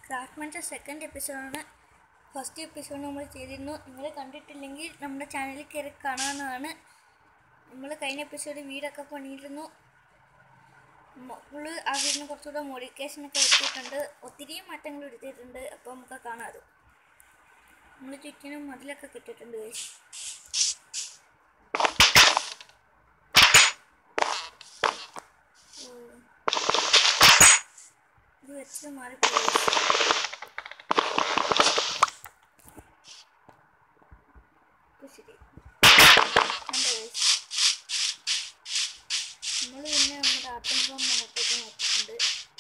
ക്രാഫ്റ്റ്മാൻ്റെ second എപ്പിസോഡാണ് first episode നമ്മൾ ചെയ്തിരുന്നു നിങ്ങൾ കണ്ടിട്ടില്ലെങ്കിൽ നമ്മുടെ ചാനലിൽ കയറി കാണാവുന്നതാണ് നമ്മൾ കഴിഞ്ഞ എപ്പിസോഡ് വീടൊക്കെ പണിയിരുന്നു നമ്മൾ ആ വീടിന് കുറച്ചുകൂടെ മോഡിഫിക്കേഷനൊക്കെ വരുത്തിയിട്ടുണ്ട് ഒത്തിരി മാറ്റങ്ങൾ എടുത്തിട്ടുണ്ട് അപ്പോൾ നമുക്ക് കാണാം അത് നമ്മൾ ചുറ്റിനും മതിലൊക്കെ കിട്ടിയിട്ടുണ്ട് guys. ഓ. ഇത് വെച്ച് മാറിപ്പോയി ഇപ്പൊ ശരി നമ്മൾ പിന്നെ നമ്മുടെ ആട്ടം ഫോം മുഖത്തേക്ക് നോക്കിയിട്ടുണ്ട്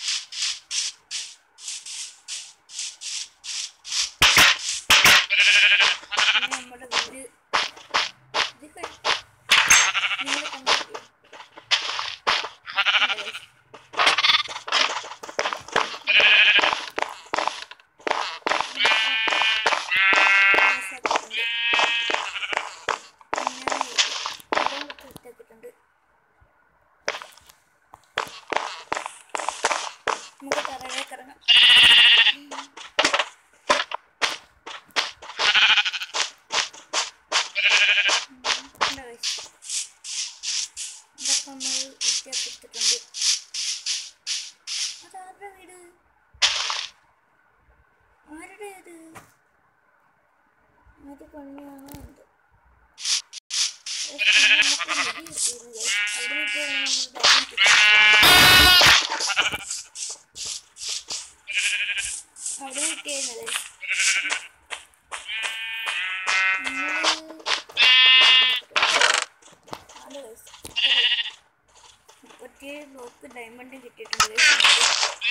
പിന്നെ നമ്മുടെ വീട് ഇത് കഴി- നിങ്ങൾ കണ്ടിട്ടില്ലേ? കണ്ടോ guys? മനസ്സിലാക്കിയിട്ടുണ്ട്. പിന്നെ ഇതും ഇട്ടിട്ടുണ്ട്. നമുക്ക് തറയിലേക്ക് ഇറങ്ങാം ഉം, ഉണ്ട് guys. ഇതൊക്കെ നമ്മൾ വൃത്തിയാക്കി ഇട്ടിട്ടുണ്ട് അതാരുടെ വീട് ആരുടെ അത് അത് പണിയാണോ എന്ത് അവിടെ കിട്ടിയത് മുപ്പത്തിയേഴ് ബ്ലോക്ക് ഡയമണ്ടും കിട്ടിയിട്ടുണ്ട് guys നമുക്ക്.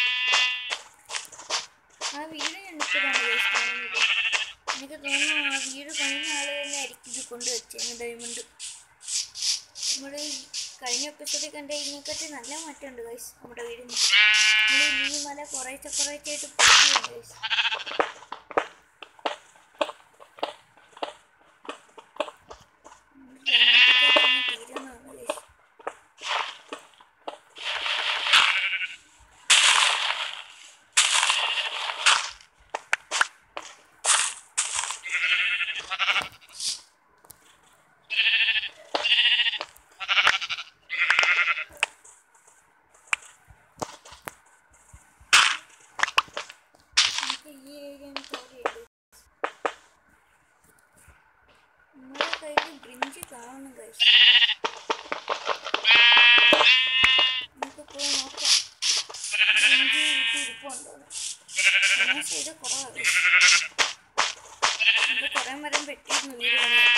ആ വീട് എനിക്കതാണ് guys കാണുന്നത് എനിക്ക് തോന്നുന്നു ആ വീട് പണിയുന്ന ആള് തന്നെ ആയിരിക്കും ഇത് കൊണ്ട് വെച്ചേന്ന് ഡയമണ്ട് നമ്മുടെ ഈ കഴിഞ്ഞ എപ്പിസോഡിൽ കണ്ട ഇതിനെക്കാട്ടി നല്ല മാറ്റമുണ്ട് ഗൈസ് നമ്മുടെ വീടിന് നമ്മൾ ഈ മല കുറേശ്ശെ കുറേശ്ശെ ആയിട്ട് പൊട്ടിയാണ് ഗൈസ് തീരുന്നതാണ് ഗൈസ് നമുക്ക് ഈ ഏരിയ കവർ ചെയ്ത് നമ്മുടെ കയ്യിൽ ബ്രിഞ്ച് കാണുന്നു ഗൈസ് നമുക്ക് പോയി നോക്കാം ബ്രിഞ്ച് വീട്ടിൽ ഇരിപ്പുണ്ടോ ഞാൻ ചെയ്ത് കുറവാണ് നമുക്ക് കുറേ മരം വെട്ടിയിരുന്നു വീട് പണിയാൻ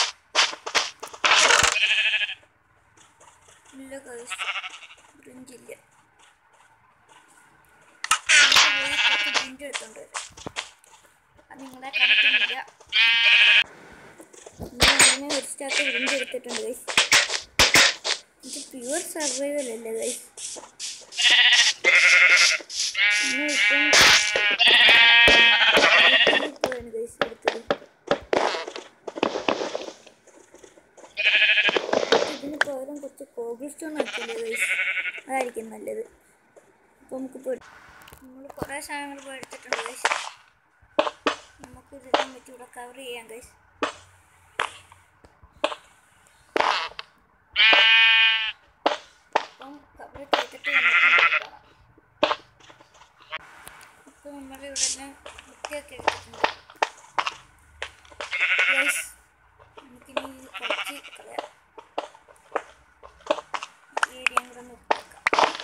ഇല്ല ഗൈസ് ബ്രിഞ്ച് ഇല്ല നമുക്ക് പോയി കുറച്ച് ബ്രിഞ്ച് എടുത്തോണ്ട് വരാം അത് നിങ്ങളെ കാണിക്കുന്നില്ല ഞാൻ അതിനെ ഒരു സ്റ്റാക്ക് ബ്രിഞ്ച് എടുത്തിട്ടുണ്ട് ഗൈസ് ഇത് പ്യുവർ സർവൈവൽ അല്ലേ ഗൈസ് ഇപ്പം ഇപ്പോഴാണ് ഗൈസ് എടുത്തത് ഇതിന് പകരം കുറച്ച് കോബിൾ സ്റ്റോൺ വെച്ചല്ലേ ഗൈസ് അതായിരിക്കും നല്ലത് അപ്പോൾ നമുക്ക് പോയി നമ്മൾ കുറേ സാധനങ്ങൾ പോയി എടുത്തിട്ടുണ്ട് ഗൈസ് നമുക്ക് ഇതെല്ലാം വെച്ച് ഇവിടെ കവർ ചെയ്യാം ഗൈസ് അപ്പം കവർ ചെയ്തിട്ട് നമുക്ക് നോക്കാം അപ്പോൾ നമ്മൾ ഇവിടെ എല്ലാം വൃത്തിയാക്കി എടുത്തിട്ടുണ്ട് ഗൈസ് നമുക്കിനി ഇത് കുറച്ച് കളയാം ഈ ഏരിയ കൂടെ ഒന്ന് വൃത്തിയാക്കാം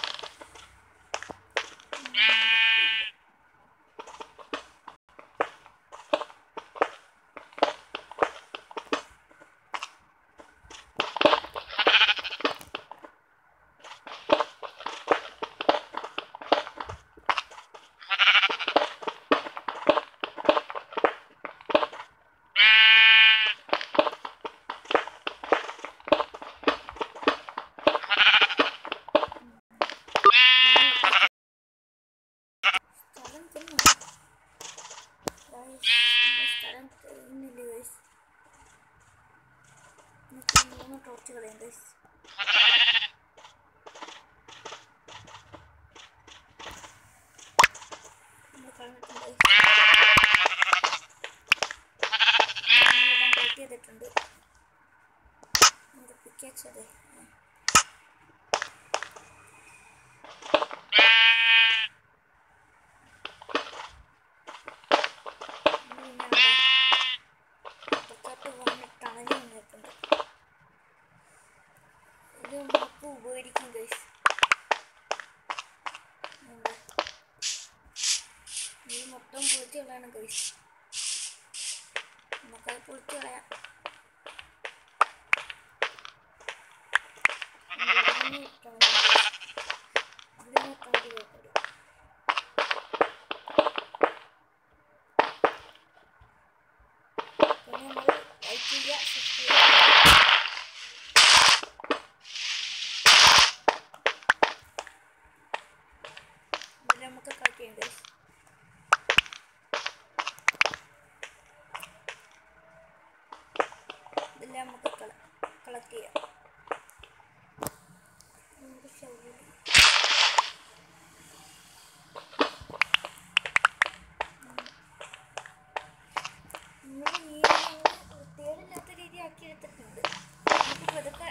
സ്ഥലം തിന്നു Guys, നമ്മുടെ സ്ഥലം തിന്നില്ല ഗൈസ് നമുക്ക് മൂന്ന് ടോർച്ച് കളയാം ഗൈസ് നമ്മൾ കളഞ്ഞിട്ട് പോയിട്ടുണ്ട് പിക്കച്ചത് പുറത്തോട്ട് വന്ന് തണല് വന്നിട്ടുണ്ട് ഇത് നമുക്ക് ഉപകരിക്കും ഗൈസ് ഇത് മൊത്തം പൊളിച്ച് കളയാണ് ഗൈസ് നമുക്കത് പൊളിച്ച് കളയാം ഇതിനെ ഇട്ടാൽ മതി. ഇതിനെ കണ്ടു വെക്കരുത് പിന്നെ നമ്മൾ ലൈക്ക് ചെയ്യുക സബ്സ്ക്രൈബ് ചെയ്യുക ഇതിൽ നമുക്ക് കളിക്കാം ഗൈസ് ഇതിൽ നമുക്ക് കളക്ട് ചെയ്യാം നമുക്ക് ശൗര്യം നമ്മൾ ഈ വൃത്തികേടില്ലാത്ത രീതി ആക്കി എടുത്തിട്ടുണ്ട് നമുക്ക് പതുക്കെ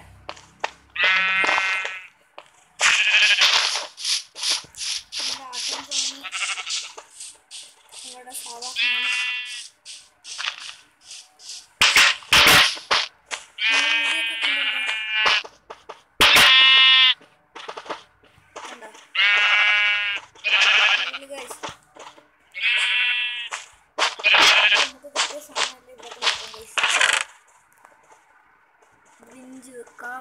നമ്മുടെ ആട്ടം തോന്നി നമ്മുടെ സാധാ ഫോൺ കണ്ടോ ഗൈസ് നമുക്ക് കിട്ടിയ സാധനമല്ലേ ഇവിടെ നോക്കാം ഗൈസ് ബ്രിഞ്ച് വെക്കാം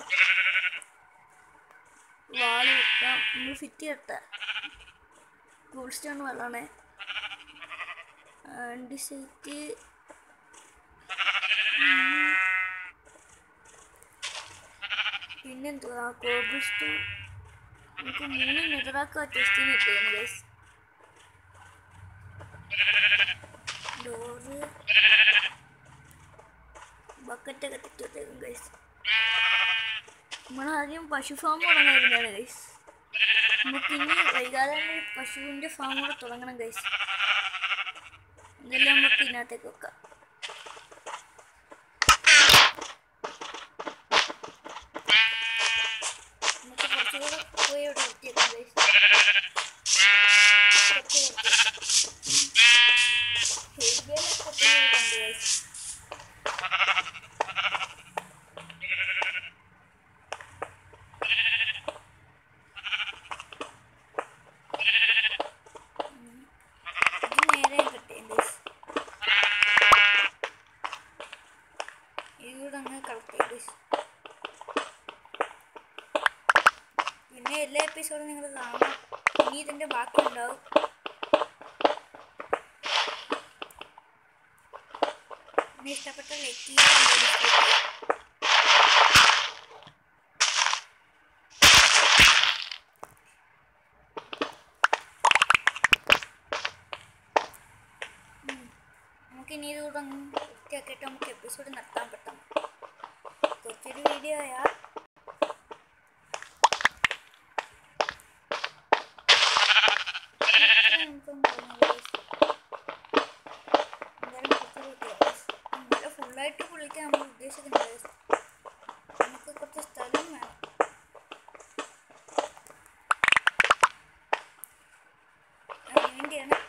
വാള് വെക്കാം നമ്മൾ ഫിറ്റ് ചെയ്യട്ടെ കൂൾ സ്റ്റോൺ വെള്ളമാണ് ആൻഡിസൈറ്റ് പിന്നെന്തുവാ കോബിൾ സ്റ്റോൺ നമുക്ക് മൂന്ന് നെതറാക്ക ടെസ്റ്റിന് കിട്ടുന്നു ഗൈസ് ഡോറ് ബക്കറ്റൊക്കെ തെറ്റിട്ടേക്കും ഗൈസ് നമ്മളാദ്യം പശു ഫാം തുടങ്ങായിരുന്നാണ് ഗൈസ് നമുക്കിനി വൈകാതെ തന്നെ ഒരു പശുവിൻ്റെ ഫാം കൂടെ തുടങ്ങണം ഗൈസ് ഇതെല്ലാം നമുക്ക് ഇതിനകത്തേക്ക് വെക്കാം നമുക്ക് കുറച്ചുകൂടെ പോയി ഇവിടെ വൃത്തിയാക്കാം ഗൈസ് കുറച്ച് ഹെൽബിയൊക്കെ പോയി കണ്ടു ഗൈസ് ഇത് നേരെ കിട്ടിയ ഗൈസ് ഇതിലൂടെ അങ്ങ് കളക്ട് ചെയ്ത് ഗൈസ് പിന്നെ എല്ലാ എപ്പിസോഡും നിങ്ങൾ കാണണം ഇനി ഇതിൻ്റെ ബാക്കി ഉണ്ടാവും പിന്നെ ഇഷ്ടപ്പെട്ട ലൈക്ക് ചെയ്യുക നമുക്ക് ഇനി ഇതുകൂടെ അങ്ങ് വൃത്തിയാക്കിയിട്ട് നമുക്ക് എപ്പിസോഡ് നടത്താൻ പറ്റും കൊച്ചൊരു വീഡിയോ ആയാ ഫുള്ളായിട്ട് പൊളിക്കാൻ നമ്മൾ ഉദ്ദേശിക്കുന്നില്ല നമുക്ക് കുറച്ച് സ്ഥലം വേണം അതിനുവേണ്ടിയാണ്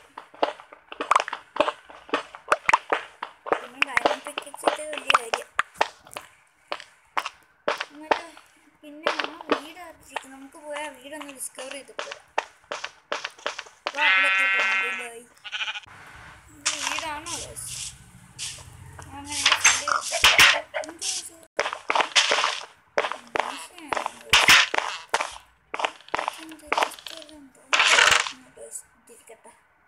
പിന്നെ ഡയമണ്ട് പിക്കറ്റ് വലിയ കാര്യം എന്നിട്ട് പിന്നെ ആ വീട് ആർജിക്കും നമുക്ക് പോയാൽ വീടൊന്ന് ഡിസ്കവർ ചെയ്തിട്ട് വരാം അപ്പോൾ അവിടെ എത്തിയിട്ടുണ്ട് ബൈ ഇത് വീടാണോ guys? ഞാൻ അങ്ങനെ കണ്ട് എന്ത് ഇത്? മനുഷ്യനാണോ guys? ഇതെന്ത് restaurant ആ? ഒന്ന് guys, ഇതിരിക്കട്ടെ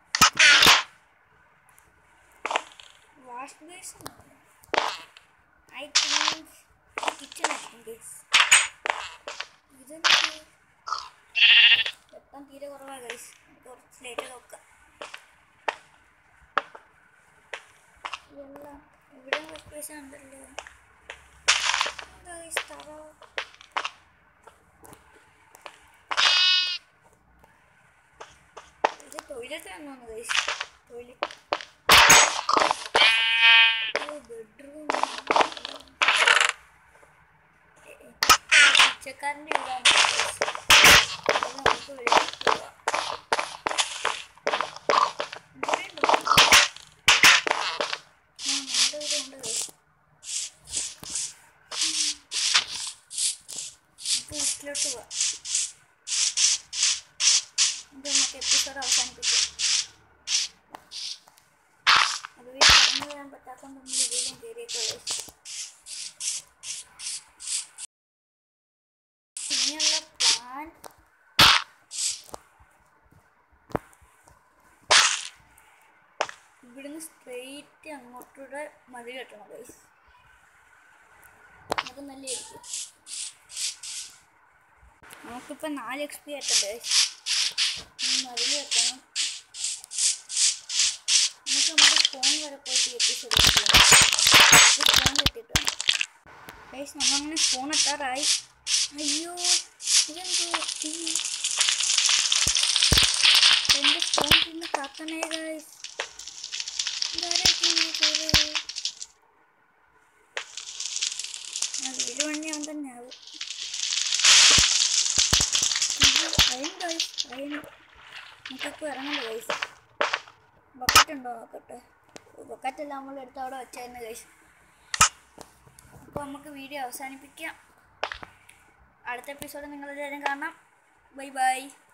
wash basin I think kitchen ആയിരിക്കും ഗൈസ് ഇതെന്ത് വെട്ടം തീരെ കുറവാണ് ഗൈസ് കുറച്ച് ലേറ്റ് നോക്കാം ഇതെല്ലാം ഇവിടെ വാഷ് ബേസിൻ ഉണ്ടല്ലോ എന്താ ഗൈസ് തറ ഇത് ടോയ്ലറ്റ് ആണോ ഗൈസ് ടോയ്ലറ്റ് ബെഡ്റൂം പിച്ചക്കാരൻ്റെ വീടാണ് guys. അപ്പോൾ നമുക്ക് വെളിയിൽ പോവാം ഇവിടെയുണ്ടോ? ആ, നമ്മുടെ ഇവിടെ ഉണ്ട് guys. നമുക്ക് വീട്ടിലോട്ട് പോവാം ഇത് നമുക്ക് എപ്പിസോഡ് അവസാനിപ്പിക്കാം അതുവഴി കടന്നു വരാൻ പറ്റാത്തതുകൊണ്ട് നമ്മൾ ഇതിലും കയറിയേക്കുള്ളൂ ഇനിയുള്ള പ്ലാൻ ഇവിടുന്ന് സ്ട്രെയിറ്റ് അങ്ങോട്ടൂടെ മതി കെട്ടണം ഗൈസ് അത് നല്ലതായിരിക്കും നമുക്കിപ്പോൾ നാല് എക്സ് പി ആയിട്ടുണ്ട് ഗൈസ് മതിൽ കെട്ടണം നമുക്ക് നമ്മുടെ ഫോൺ വരെ പോയിട്ട് എപ്പിസോഡ് ഫോൺ കെട്ടിയിട്ടുണ്ട് ഗൈസ് നമ്മളങ്ങനെ ഫോൺ എത്താറായി അയ്യോ ഇതെന്തോ പറ്റി എൻ്റെ ഫോൺ പിന്നെ കത്തണേ ഗൈസ് ആ വീട് പണിയാൻ തന്നെ ആവും അയൻ ഗൈസ് അയൻ നമുക്കിപ്പോൾ ഇറങ്ങണ്ട ഗൈസ് ബക്കറ്റ് ഉണ്ടോ നോക്കട്ടെ ബക്കറ്റ് എല്ലാം നമ്മൾ എടുത്ത് അവിടെ വെച്ചായിരുന്നു ഗൈസ് അപ്പോൾ നമുക്ക് വീഡിയോ അവസാനിപ്പിക്കാം അടുത്ത എപ്പിസോഡ് നിങ്ങളെല്ലാവരും കാണാം ബൈ ബൈ